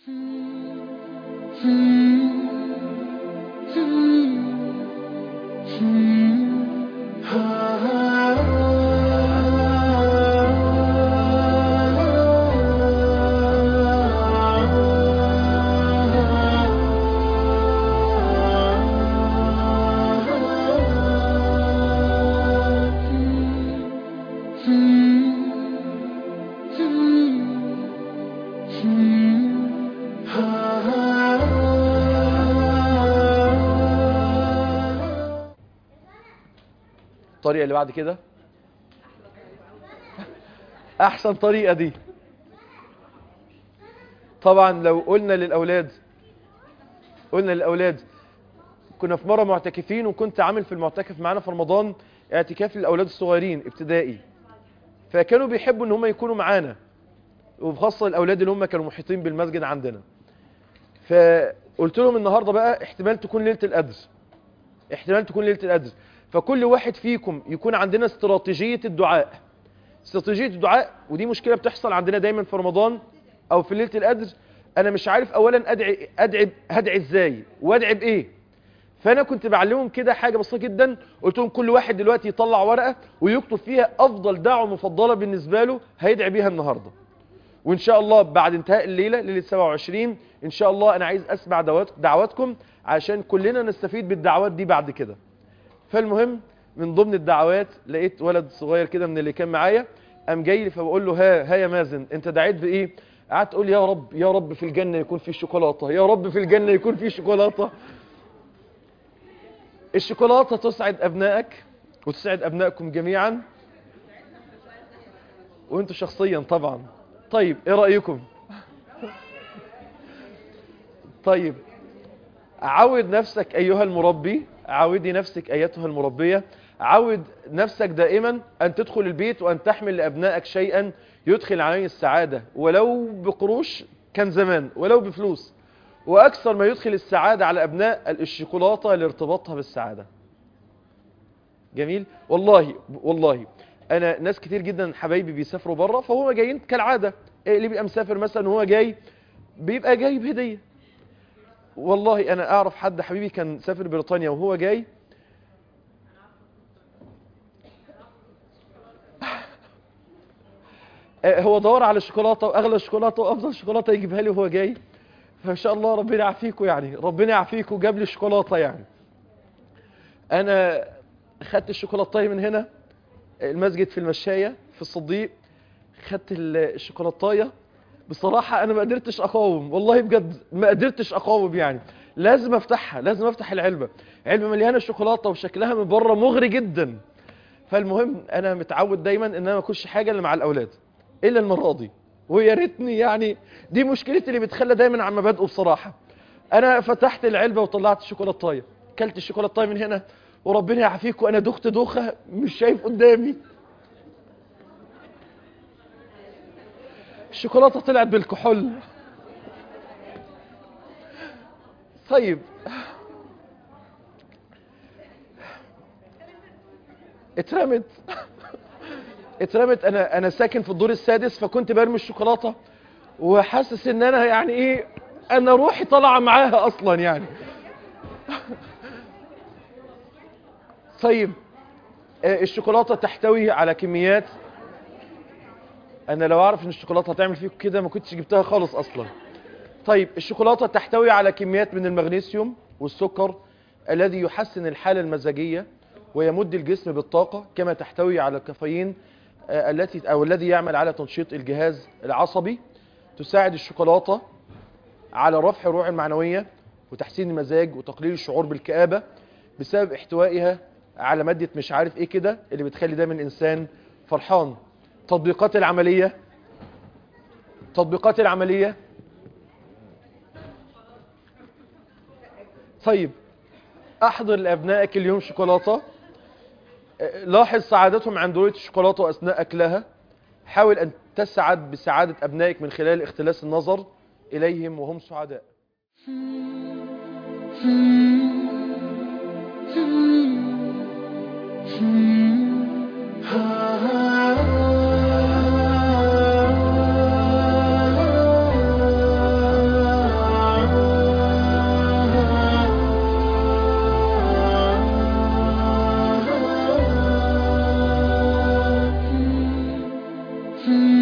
الطريقة اللي بعد كده احسن طريقة دي طبعا لو قلنا للاولاد قلنا للاولاد كنا في مرة معتكفين وكنت عامل في المعتكف معانا في رمضان اعتكاف للاولاد الصغيرين ابتدائي فكانوا بيحبوا ان هم يكونوا معانا وبخاصة الاولاد اللي هم كانوا محيطين بالمسجد عندنا فقلت لهم النهاردة بقى احتمال تكون ليلة القدر احتمال تكون ليلة القدر فكل واحد فيكم يكون عندنا استراتيجية الدعاء استراتيجية الدعاء ودي مشكلة بتحصل عندنا دايما في رمضان او في ليلة القدر انا مش عارف اولا ادعي ادعي هدعي ازاي وادعي بايه فانا كنت بعلمهم كده حاجة بسيطة جدا قلت لهم كل واحد دلوقتي يطلع ورقة ويكتب فيها افضل دعوة مفضلة بالنسبة له هيدعي بيها النهاردة وان شاء الله بعد انتهاء الليلة ليلة 27 ان شاء الله انا عايز اسمع دعوات دعواتكم عشان كلنا نستفيد بالدعوات دي بعد كده فالمهم من ضمن الدعوات لقيت ولد صغير كده من اللي كان معايا قام جاي لي فبقول له ها ها يا مازن انت دعيت بايه قعدت اقول يا رب يا رب في الجنه يكون في شوكولاته يا رب في الجنه يكون في شوكولاته الشوكولاته تسعد ابنائك وتسعد ابنائكم جميعا وانتوا شخصيا طبعا طيب ايه رايكم طيب عود نفسك ايها المربي عودي نفسك ايتها المربية عود نفسك دائما ان تدخل البيت وان تحمل لابنائك شيئا يدخل عليه السعادة ولو بقروش كان زمان ولو بفلوس واكثر ما يدخل السعادة على ابناء الشوكولاتة لارتباطها بالسعادة جميل والله والله انا ناس كتير جدا حبايبي بيسافروا بره فهم جايين كالعادة اللي بيبقى مسافر مثلا وهو جاي بيبقى جايب هدية والله انا اعرف حد حبيبي كان سافر بريطانيا وهو جاي هو دور على الشوكولاته واغلى الشوكولاته وافضل شوكولاته يجيبها لي وهو جاي فان شاء الله ربنا يعافيكم يعني ربنا يعافيكم جاب لي الشوكولاته يعني انا خدت الشوكولاته من هنا المسجد في المشايه في الصديق خدت الشوكولاتايه بصراحة أنا ما قدرتش أقاوم والله بجد ما قدرتش أقاوم يعني لازم أفتحها لازم أفتح العلبة علبة مليانة شوكولاتة وشكلها من بره مغري جدا فالمهم أنا متعود دايما إن أنا ما أكلش حاجة اللي مع الأولاد إلا المرة دي ويا ريتني يعني دي مشكلتي اللي بتخلى دايما عن مبادئه بصراحة أنا فتحت العلبة وطلعت الشوكولاتاية كلت الشوكولاتاية من هنا وربنا يعافيكم أنا دخت دوخة مش شايف قدامي الشوكولاتة طلعت بالكحول طيب اترمت اترمت انا انا ساكن في الدور السادس فكنت برمي الشوكولاتة وحاسس ان انا يعني ايه انا روحي طالعه معاها اصلا يعني طيب الشوكولاتة تحتوي على كميات انا لو اعرف ان الشوكولاته هتعمل فيكم كده ما كنتش جبتها خالص اصلا طيب الشوكولاته تحتوي على كميات من المغنيسيوم والسكر الذي يحسن الحاله المزاجيه ويمد الجسم بالطاقه كما تحتوي على الكافيين التي او الذي يعمل على تنشيط الجهاز العصبي تساعد الشوكولاته على رفع الروح المعنويه وتحسين المزاج وتقليل الشعور بالكآبه بسبب احتوائها على ماده مش عارف ايه كده اللي بتخلي دايما الانسان فرحان تطبيقات العملية تطبيقات العملية طيب احضر لابنائك اليوم شوكولاتة لاحظ سعادتهم عند رؤية الشوكولاتة اثناء اكلها حاول ان تسعد بسعادة ابنائك من خلال اختلاس النظر اليهم وهم سعداء Mm.